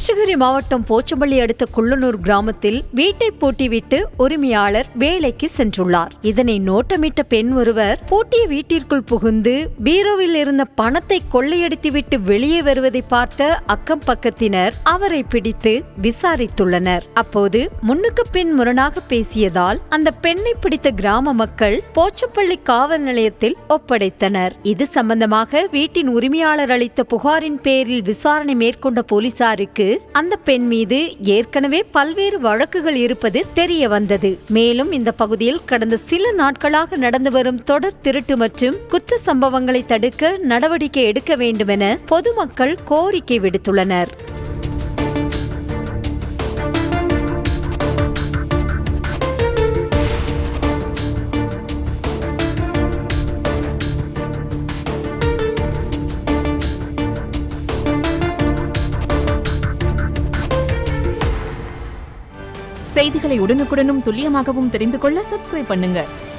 கிருஷ்ணகிரி மாவட்டம் போச்சம்பள்ளி அடுத்த குள்ளனூர் கிராமத்தில் வீட்டை பூட்டிவிட்டு உரிமையாளர் வேலைக்கு சென்றுள்ளார் இதனை நோட்டமிட்ட பெண் ஒருவர் பூட்டிய வீட்டிற்குள் புகுந்து பீரோவில் இருந்த பணத்தை கொள்ளையடித்துவிட்டு வெளியே வருவதை பார்த்த அக்கம் பக்கத்தினர் அவரை பிடித்து விசாரித்துள்ளனர் அப்போது முன்னுக்கு பின் முரணாக பேசியதால் அந்த பெண்ணை பிடித்த கிராம மக்கள் போச்சம்பள்ளி காவல் நிலையத்தில் ஒப்படைத்தனர் இது சம்பந்தமாக வீட்டின் உரிமையாளர் அளித்த புகாரின் பேரில் விசாரணை மேற்கொண்ட போலீசாருக்கு அந்த பெண் மீது ஏற்கனவே பல்வேறு வழக்குகள் இருப்பது தெரிய வந்தது மேலும் இந்த பகுதியில் கடந்த சில நாட்களாக நடந்து வரும் தொடர் திருட்டு மற்றும் குற்ற சம்பவங்களை தடுக்க நடவடிக்கை எடுக்க வேண்டுமென பொதுமக்கள் கோரிக்கை விடுத்துள்ளனர் செய்திகளை உடனுக்குடனும் துல்லியமாகவும் தெரிந்து கொள்ள சப்ஸ்கிரைப் பண்ணுங்க